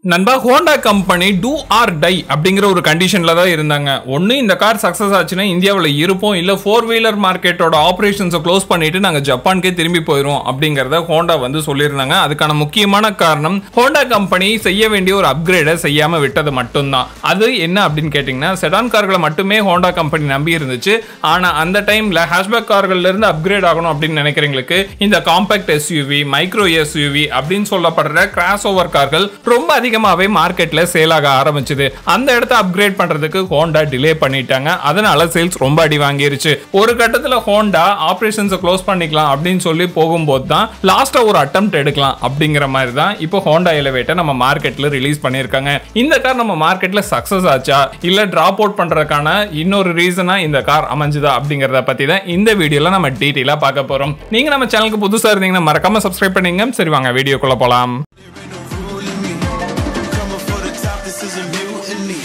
நண்பா Honda company do or die அப்படிங்கிற ஒரு கண்டிஷன்ல தான் இருந்தாங்க ஒன்று இந்த கார் சக்ஸஸ் ஆச்சுன்னா இந்தியாவில் இருப்போம் இல்லை ஃபோர் வீலர் மார்க்கெட்டோட ஆப்ரேஷன்ஸை க்ளோஸ் பண்ணிட்டு நாங்கள் ஜப்பானுக்கே திரும்பி போயிடும் அப்படிங்கிறத ஹோண்டா வந்து சொல்லியிருந்தாங்க அதுக்கான முக்கியமான காரணம் ஹோண்டா கம்பெனி செய்ய வேண்டிய ஒரு அப்கிரேடை செய்யாமல் விட்டது மட்டும்தான் அது என்ன அப்படின்னு கேட்டிங்கன்னா செடான் கார்களை மட்டுமே ஹோண்டா கம்பெனி நம்பி இருந்துச்சு ஆனால் அந்த டைமில் ஹேஷ்பேக் கார்கள்ல இருந்து அப்கிரேட் ஆகணும் அப்படின்னு நினைக்கிறவங்களுக்கு இந்த காம்பேக்ட் எஸ்யூவி மைக்ரோ எஸ்யூவி அப்படின்னு சொல்லப்படுற கிராஸ் ஓவர் கார்கள் ரொம்ப அதிகமாகவே மார்க்கெட்ல சேல் ஆக ஆரம்பிச்சது அந்த இடத்த அப்கிரேட் பண்றதுக்கு ஹோண்டா டிலே பண்ணிட்டாங்க அதனால சேல்ஸ் ரொம்ப அடி வாங்கிருச்சு ஒரு கட்டத்தில் ஹோண்டா ஆப்ரேஷன்ஸை க்ளோஸ் பண்ணிக்கலாம் அப்படின்னு சொல்லி போகும்போது தான் லாஸ்டா ஒரு அட்டம் எடுக்கலாம் அப்படிங்கிற மாதிரி தான் இப்போ ஹோண்டா எலவேட்டர் நம்ம மார்க்கெட்ல ரிலீஸ் பண்ணியிருக்காங்க இந்த கார் நம்ம மார்க்கெட்ல சக்சஸ் ஆச்சா இல்ல டிராப் அவுட் பண்றதுக்கான இன்னொரு ரீசனா இந்த கார் அமைஞ்சுதா அப்படிங்கறத பத்தி தான் இந்த வீடியோல நம்ம டீட்டெயிலா பார்க்க போறோம் நீங்க நம்ம சேனலுக்கு புதுசா இருந்தீங்கன்னா மறக்காம சப்ஸ்கிரைப் பண்ணீங்க சரி வாங்க வீடியோக்குள்ள போலாம் There ain't no rule in me. Coming for the top, this is a mutiny.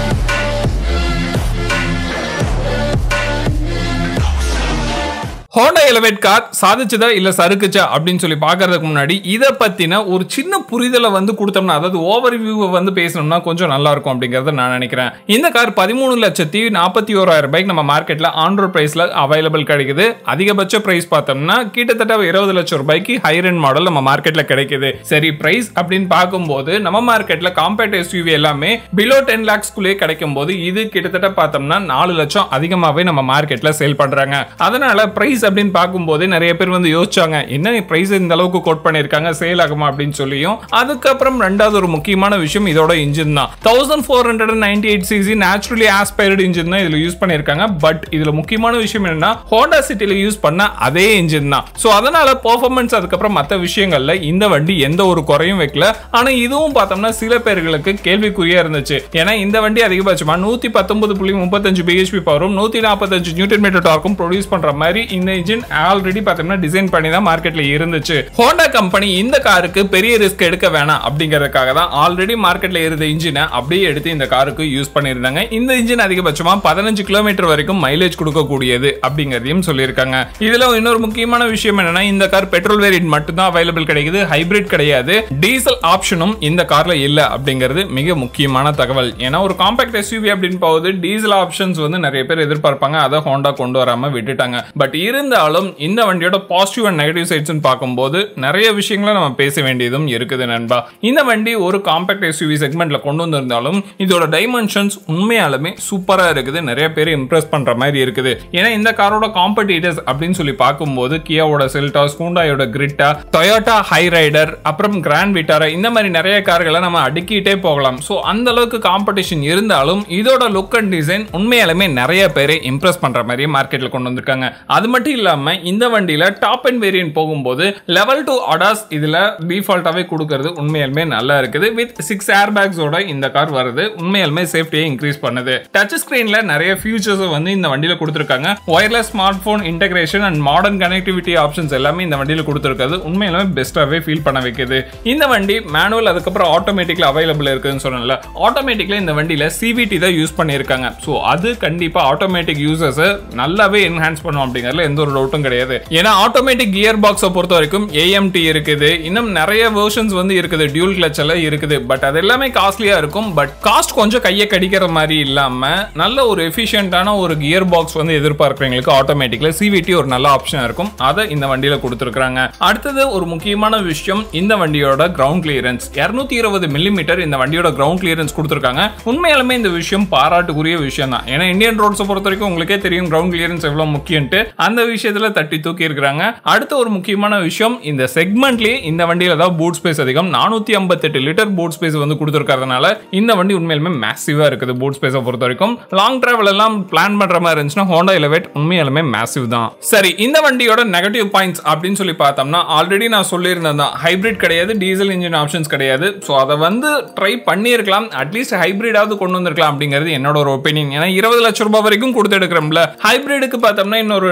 Honda Elevate car சாதிச்சதா இல்ல சறுக்குச்சா அப்படின்னு சொல்லி பார்க்கறதுக்கு முன்னாடி இதை பத்தின ஒரு சின்ன புரிதலை வந்து கொடுத்தோம்னா அதாவது ஓவர் வியூவை வந்து பேசணும்னா கொஞ்சம் நல்லா இருக்கும் அப்படிங்கறத நான் நினைக்கிறேன் இந்த கார் பதிமூணு லட்சத்தி நாற்பத்தி ஓராயிரம் ரூபாய்க்கு நம்ம மார்க்கெட்ல ஆண்ட்ராய்ட் பிரைஸ்ல அவைலபிள் கிடைக்குது அதிகபட்ச பிரைஸ் பார்த்தோம்னா கிட்டத்தட்ட இருபது லட்சம் ரூபாய்க்கு ஹைரன் மாடல் நம்ம மார்க்கெட்ல கிடைக்குது சரி பிரைஸ் அப்படின்னு பார்க்கும்போது நம்ம மார்க்கெட்ல காம்பேட் எஸ்யூவி எல்லாமே பிலோ டென் லேக்ஸ்குள்ளே கிடைக்கும் போது இது கிட்டத்தட்ட பார்த்தோம்னா நாலு லட்சம் அதிகமாகவே நம்ம மார்க்கெட்ல சேல் பண்றாங்க அதனால பிரைஸ் அப்படின்னு பார்க்கும்போது நிறைய பேர் வந்து யோசிச்சாங்க என்ன பிரைஸ் இந்த அளவுக்கு கோட் பண்ணியிருக்காங்க சேல் ஆகுமா அப்படின்னு சொல்லியும் அதுக்கப்புறம் ரெண்டாவது ஒரு முக்கியமான விஷயம் இதோட இன்ஜின் தான் thousand four hundred ninety eight CC naturally aspirated engine தான் இதுல யூஸ் பண்ணியிருக்காங்க பட் இதுல முக்கியமான விஷயம் என்னன்னா ஹோண்டா சிட்டில யூஸ் பண்ண அதே இன்ஜின் தான் ஸோ அதனால பெர்ஃபார்மன்ஸ் அதுக்கப்புறம் மற்ற விஷயங்கள்ல இந்த வண்டி எந்த ஒரு குறையும் வைக்கல ஆனா இதுவும் பார்த்தோம்னா சில பேர்களுக்கு கேள்விக்குறியா இருந்துச்சு ஏன்னா இந்த வண்டி அதிகபட்சமா நூத்தி பத்தொன்பது புள்ளி முப்பத்தஞ்சு பிஹெச்பி பவரும் நூத்தி நாற்பத்தஞ்சு நியூட்டன் மீட்டர் டார்க்கும் ப்ரொடியூஸ் பண்ற மாதிரி இந்த இன்ஜின் ஆல்ரெடி பார்த்தோம்னா டிசைன் பண்ணி தான் மார்க்கெட்ல இருந்துச்சு ஹோண்டா கம்பெனி இந்த காருக்கு பெரிய ரிஸ்க் எடுக்க வேணாம் அப்படிங்கறதுக்காக தான் ஆல்ரெடி மார்க்கெட்ல இருந்த இன்ஜினை அப்படியே எடுத்து இந்த காருக்கு யூஸ் பண்ணியிருந்தாங்க இந்த இன்ஜின் அதிகபட்சமா பதினஞ்சு கிலோமீட்டர் வரைக்கும் மைலேஜ் கொடுக்கக்கூடியது அப்படிங்கறதையும் சொல்லியிருக்காங்க இதுல இன்னொரு முக்கியமான விஷயம் என்னன்னா இந்த கார் பெட்ரோல் வேரியன்ட் மட்டும்தான் அவைலபிள் கிடைக்குது ஹைபிரிட் கிடையாது டீசல் ஆப்ஷனும் இந்த கார்ல இல்ல அப்படிங்கிறது மிக முக்கியமான தகவல் ஏன்னா ஒரு காம்பாக்ட் எஸ்யூவி அப்படின்னு போகுது டீசல் ஆப்ஷன்ஸ் வந்து நிறைய பேர் எதிர்பார்ப்பாங்க அதை ஹோண்டா கொண்டு வராம விட்டுட்டாங்க பட் இருந்தாலும் இந்த வண்டியோட பாசிட்டிவ் அண்ட் நெகட்டிவ் சைட்ஸ் பார்க்கும்போது நிறைய விஷயங்களை நம்ம பேச வேண்டியதும் இருக்குது நண்பா இந்த வண்டி ஒரு காம்பாக்ட் எஸ்யூவி செக்மெண்ட்ல கொண்டு வந்திருந்தாலும் இதோட டைமென்ஷன்ஸ் உண்மையாலுமே சூப்பரா இருக்குது நிறைய பேர் இம்ப்ரெஸ் பண்ற மாதிரி இருக்குது ஏன்னா இந்த காரோட காம்படிட்டர்ஸ் அப்படின்னு சொல்லி பார்க்கும்போது கியாவோட செல்டாஸ் ஹூண்டாயோட கிரிட்டா டொயோட்டா ஹை ரைடர் அப்புறம் கிராண்ட் விட்டாரா இந்த மாதிரி நிறைய கார்களை நம்ம அடுக்கிட்டே போகலாம் ஸோ அந்த அளவுக்கு காம்படிஷன் இருந்தாலும் இதோட லுக் அண்ட் டிசைன் உண்மையாலுமே நிறைய பேரை இம்ப்ரெஸ் பண்ற மாதிரியே மார்க்கெட்ல கொண்டு வந்திருக்காங்க அது மட்டும் இல்லாம இந்த வண்டியில டாப் அண்ட் வேரியன்ட் போகும்போது லெவல் டூ அடாஸ் இதுல டிஃபால்ட்டாவே கொடுக்கறது உண்மையாலுமே நல்லா இருக்குது வித் சிக்ஸ் ஏர் பேக்ஸோட இந்த கார் வருது உண்மையாலுமே சேஃப்டியை இன்க்ரீஸ் பண்ணுது டச் ஸ்கிரீன்ல நிறைய ஃபியூச்சர்ஸ் வந்து இந்த வண்டியில கொடுத்துருக்காங்க wireless smart phone integration and modern connectivity options எல்லாமே இந்த வண்டியில கொடுத்துருக்கிறது உண்மையிலுமே பெஸ்ட்டாவே ஃபீல் பண்ண வைக்குது இந்த வண்டி மேனுவல் அதுக்கப்புறம் ஆட்டோமேட்டிக்ல அவைலபிள் இருக்குன்னு சொன்னல ஆட்டோமேட்டிக்ல இந்த வண்டியில சிவிடி தான் யூஸ் பண்ணியிருக்காங்க ஸோ அது கண்டிப்பா ஆட்டோமேட்டிக் யூசர்ஸ் நல்லாவே என்ஹான்ஸ் பண்ணும் அப்படிங்கறதுல எந்த ஒரு டவுட்டும் கிடையாது ஏன்னா ஆட்டோமேட்டிக் கியர் பாக்ஸை பொறுத்த வரைக்கும் ஏஎம்டி இருக்குது இன்னும் நிறைய வெர்ஷன்ஸ் வந்து இருக்குது டியூல் கிளச் எல்லாம் இருக்குது பட் அது எல்லாமே காஸ்ட்லியா இருக்கும் பட் காஸ்ட் கொஞ்சம் கையை கடிக்கிற மாதிரி இல்லாம நல்ல ஒரு எஃபிஷியன்டான ஒரு கியர் பாக்ஸ் வந்து எதிர்பார்க்குறவங்களுக்கு ஆட்டோமேட்டிக்ல சிவிடி ஒரு நல்ல ஆப்ஷன் இருக்கும் அதை இந்த வண்டியில கொடுத்துருக்காங்க அடுத்தது ஒரு முக்கியமான விஷயம் இந்த வண்டியோட கிரவுண்ட் கிளியரன்ஸ் இருநூத்தி இருபது மில்லிமீட்டர் இந்த வண்டியோட கிரவுண்ட் கிளியரன்ஸ் கொடுத்துருக்காங்க உண்மையாலுமே இந்த விஷயம் பாராட்டுக்குரிய விஷயம் தான் ஏன்னா இந்தியன் ரோட்ஸை பொறுத்த வரைக்கும் உங்களுக்கே தெரியும் கிரவுண்ட் கிளியரன்ஸ் எவ்வளவு முக்கியன்ட்டு அந்த விஷயத்துல தட்டி தூக்கி இருக்கிறாங்க அடுத்த ஒரு முக்கியமான விஷயம் இந்த செக்மெண்ட்லயே இந்த வண்டியில தான் பூட் ஸ்பேஸ் அதிகம் நானூத்தி ஐம்பத்தெட்டு லிட்டர் பூட் ஸ்பேஸ் வந்து கொடுத்துருக்கறதுனால இந்த வண்டி உண்மையிலுமே மேசிவா இருக்குது பூட் ஸ்பேஸை பொறுத்த வரைக்கும் லாங் டிராவல் எல்லாம் பிளான் பண்ற மாதிரி இருந்துச்சுன்னா ஹோண்டா எலவேட் உண்மையாலுமே மேசிவ் தான் சரி இந்த வண்டியோட நெகட்டிவ் பாயிண்ட்ஸ் அப்படின்னு சொல்லி பார்த்தோம்னா ஆல்ரெடி நான் சொல்லியிருந்தேன் தான் ஹைபிரிட் கிடையாது டீசல் இன்ஜின் ஆப்ஷன்ஸ் கிடையாது ஸோ அதை வந்து ட்ரை பண்ணியிருக்கலாம் அட்லீஸ்ட் ஹைபிரிடாவது கொண்டு வந்திருக்கலாம் அப்படிங்கிறது என்னோட ஒரு ஒப்பீனியன் ஏன்னா இருபது லட்சம் ரூபாய் வரைக்கும் கொடுத்து எடுக்கிறோம்ல ஹைபிரிடுக்கு பார்த்தோம்னா இன்னொரு டூ டு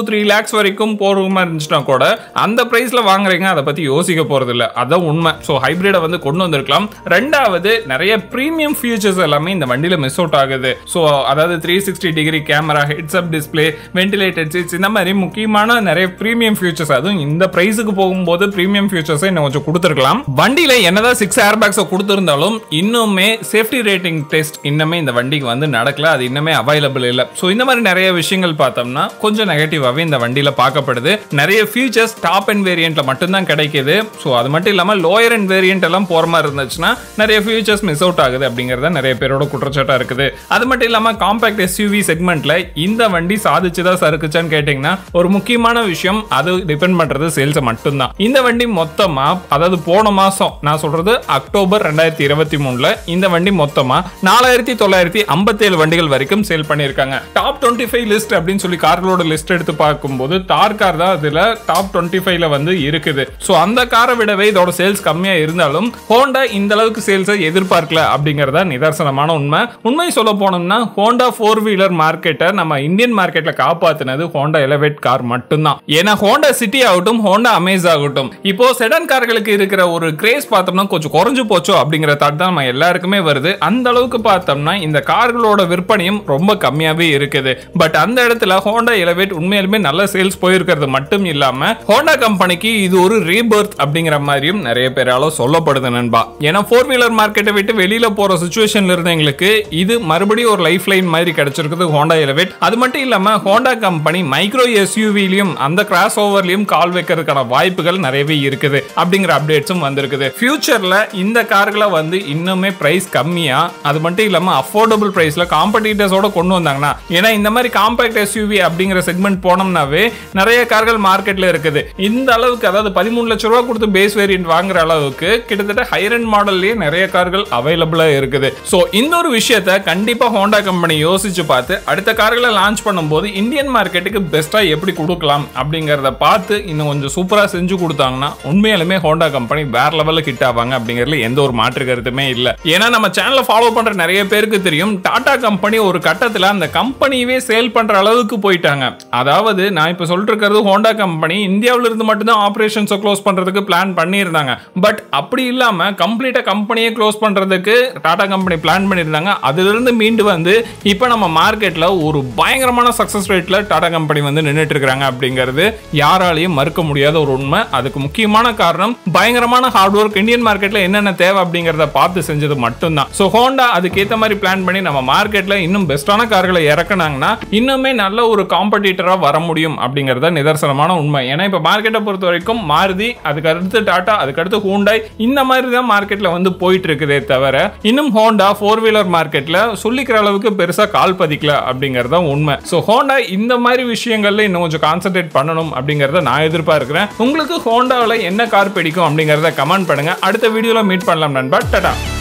த்ரீ லேக்ஸ் வரைக்கும் போகிற மாதிரி இருந்துச்சுன்னா கூட அந்த ப்ரைஸில் வாங்குறீங்க அதை பற்றி யோசிக்க போகிறது இல்லை அதான் உண்மை ஸோ ஹைப்ரிடை வந்து கொண்டு வந்திருக்கலாம் ரெண்டாவது நிறைய ப்ரீமியம் ஃபியூச்சர்ஸ் எல்லாமே இந்த வண்டியில் மிஸ் அவுட் ஆகுது ஸோ அதாவது three sixty degree camera heads up display ventilated seats இந்த மாதிரி முக்கியமான நிறைய ப்ரீமியம் ஃபியூச்சர்ஸ் அதுவும் இந்த ப்ரைஸுக்கு போகும்போது ப்ரீமியம் ஃபியூச்சர்ஸை இன்னும் கொஞ்சம் கொடுத்துருக்கலாம் வண்டியில் என்னதான் சிக்ஸ் ஏர் பேக்ஸை கொடுத்துருந்தாலும் இன்னுமே சேஃப்டி ரேட்டிங் டெஸ்ட் இன்னுமே இந்த வண்டிக்கு வந்து நடக்கல அது இன்னுமே அவைலபிள் இல்லை ஸோ இந்த மாதிரி நிறைய விஷயங்கள் பார்த்தோம்னா கொஞ்சம் நெகட்டிவாகவே இந்த வண்டியில் பார்க்கப்படுது நிறைய ஃபீச்சர்ஸ் டாப் அண்ட் வேரியண்ட்ல மட்டும்தான் கிடைக்குது ஸோ அது மட்டும் இல்லாமல் லோயர் அண்ட் வேரியண்ட் எல்லாம் போகிற மாதிரி இருந்துச்சுன்னா நிறைய ஃபீச்சர்ஸ் மிஸ் அவுட் ஆகுது அப்படிங்கிறத நிறைய பேரோட குற்றச்சாட்டாக இருக்குது அது மட்டும் இல்லாமல் காம்பாக்ட் எஸ்யூவி செக்மெண்ட்ல இந்த வண்டி சாதிச்சுதா சறுக்குச்சான்னு கேட்டிங்கன்னா ஒரு முக்கியமான விஷயம் அது டிபெண்ட் பண்ணுறது சேல்ஸை மட்டும்தான் இந்த வண்டி மொத்தமாக அதாவது போன மாதம் நான் சொல்றது அக்டோபர் ரெண்டாயிரத்தி இருபத்தி மூணுல இந்த வண்டி மொத்தமாக நாலாயிரத்தி தொள்ளாயிரத்தி ஐம்பத்தேழு வண்டிகள் வரைக்கும் சேல் பண்ணியிருக்காங்க டாப் டுவெண்ட்டி ஃபைவ் லிஸ்ட் அப்படின்னு சொல்லி கார்களோட லிஸ்ட் எடுத்து பார்க்கும்போது தார் கார் தான் அதுல டாப் டுவெண்ட்டி ஃபைவ்ல வந்து இருக்குது ஸோ அந்த காரை விடவே இதோட சேல்ஸ் கம்மியா இருந்தாலும் ஹோண்டா இந்த அளவுக்கு சேல்ஸை எதிர்பார்க்கல அப்படிங்கறத நிதர்சனமான உண்மை உண்மை சொல்ல போனோம்னா ஹோண்டா ஃபோர் வீலர் மார்க்கெட்டை நம்ம இந்தியன் மார்க்கெட்ல காப்பாத்தினது ஹோண்டா எலவேட் கார் மட்டும்தான் ஏன்னா ஹோண்டா சிட்டி ஆகட்டும் ஹோண்டா அமேஸ் ஆகட்டும் இப்போ செடன் கார்களுக்கு இருக்கிற ஒரு கிரேஸ் பார்த்தோம்னா கொஞ்சம் குறைஞ்சு போச்சோ அப்படிங்கிற தாட் தான் நம்ம எல்லாருக்குமே வருது அந்த அளவுக்கு பார்த்தோம்னா இந்த கார்களோட விற்பனையும் ரொம்ப கம்மியாவே இருக்குது பட் அந்த இடத்துல ஹோண்டா எலவேட் உண்மையாலுமே நல்ல சேல்ஸ் போயிருக்கிறது மட்டும் இல்லாம ஹோண்டா கம்பெனிக்கு இது ஒரு ரீபர்த் அப்படிங்கிற மாதிரியும் நிறைய பேரால சொல்லப்படுது நண்பா ஏன்னா ஃபோர் வீலர் மார்க்கெட்டை விட்டு வெளியில போற சுச்சுவேஷன்ல இருந்தவங்களுக்கு இது மறுபடியும் ஒரு லைஃப் லைன் மாதிரி கிடைச்சிருக்குது ஹோண்டா எலவேட் அது மட்டும் இல்லாம ஹோண்டா கம்பெனி மைக்ரோ எஸ்யூவிலையும் அந்த கிராஸ் ஓவர்லயும் கால் வைக்கிறதுக்கான வாய்ப்புகள் நிறையவே இருக்குது அப்படிங்கிற அப்டேட்ஸும் வந்திருக்குது ஃபியூச்சர்ல இந்த கார்களை வந்து இன்னுமே பிரைஸ் கம்மியா அது மட்டும் இல்லாம அஃபோர்டபுள் பிரைஸ்ல காம்படிட்டர்ஸோட கொண்டு வந்தாங்கன்னா ஏன்னா இந்த மாதிரி காம்பாக்ட் எஸ்யூவி அப்படிங்கிற செக்மெண்ட் போனோம்னாவே நிறைய கார்கள் மார்க்கெட்ல இருக்குது இந்த அளவுக்கு அதாவது பதிமூணு லட்ச ரூபா கொடுத்து பேஸ் வேரியன்ட் வாங்குற அளவுக்கு கிட்டத்தட்ட ஹையர் அண்ட் மாடல்லயே நிறைய கார்கள் அவைலபிளா இருக்குது ஸோ இந்த ஒரு விஷயத்த கண்டிப்பா ஹோண்டா கம்பெனி யோசிச்சு பார்த்து அடுத்த கார்களை லான்ச் பண்ணும்போது இந்தியன் மார்க்கெட்டுக்கு பெஸ்டா எப்படி கொடுக்கலாம் அப்படிங்கறத பார்த்து இன்னும் கொஞ்சம் சூப்பரா செஞ்சு கொடுத்தாங்கன்னா உண்மையாலுமே ஹோண்டா கம்பெனி வேற லெவலில் ஹிட் ஆவாங்க அப்படிங்கறதுல எந்த ஒரு மாற்று கருத்துமே இல்ல ஏன்னா நம்ம சேனலை ஃபாலோ பண்ற நிறைய பேருக்கு தெரியும் டாடா கம்பெனி ஒரு கட்டத்துல அந்த கம்பெனியவே சேல் பண்ற அளவுக்கு போயிட்டாங்க அதாவது நான் இப்ப சொல்லிட்டு இருக்கிறது ஹோண்டா கம்பெனி இந்தியாவில இருந்து மட்டும்தான் ஆபரேஷன்ஸை க்ளோஸ் பண்றதுக்கு பிளான் பண்ணியிருந்தாங்க பட் அப்படி இல்லாம கம்ப்ளீட்டா கம்பெனியை க்ளோஸ் பண்றதுக்கு டாடா கம்பெனி பிளான் பண்ணியிருந்தாங்க அதுல இருந்து மீண்டு வந்து இப்போ நம்ம மார்க்கெட்ல ஒரு பயங்கரமான சக்சஸ் ரேட்ல டாடா கம்பெனி வந்து நின்றுட்டு இருக்காங்க அப்படிங்கிறது யாராலையும் மறுக்க முடியாத ஒரு உண்மை அதுக்கு முக்கியமான காரணம் பயங்கரமான ஹார்ட் ஒர்க் இந்தியன் மார்க்கெட்ல என்னென்ன தேவை அப்படிங்கறத பார்த்து செஞ்சது மட்டும்தான் ஸோ ஹோண்டா அதுக்கேற்ற மாதிரி பிளான் பண்ணி நம்ம மார்க்கெட்ல இன்னும் பெஸ்டான கார்களை இறக்குனாங்கன்னா இன்னுமே நல்ல ஒரு காம்படிட்டரா வர முடியும் அப்படிங்கறத நிதர்சனமான உண்மை ஏன்னா இப்ப மார்க்கெட்டை பொறுத்த வரைக்கும் மாருதி அதுக்கு அடுத்து டாடா அதுக்கு அடுத்து ஹூண்டாய் இந்த மாதிரி தான் மார்க்கெட்ல வந்து போயிட்டு இருக்குதே தவிர இன்னும் ஹோண்டா ஃபோர் வீலர் மார்க்கெட்ல சொல்லிக்கிற அளவுக்கு பெருசா கால் பதிக்கல அப்படிங்கறது தான் உண்மை ஸோ ஹோண்டா இந்த மாதிரி விஷயங்கள்ல இன்னும் கொஞ்சம் கான்சென்ட்ரேட் பண்ணணும் அப்படிங்கறத நான் எதிர்பார்க்கிறேன் உங்களுக்கு ஹோண்டாவில் என்ன கார் பிடிக்கும் அப்படிங்கறத கமெண்ட் பண்ணுங்க அடுத்த வீடியோல மீட் பண்ணலாம் நண்பா டடா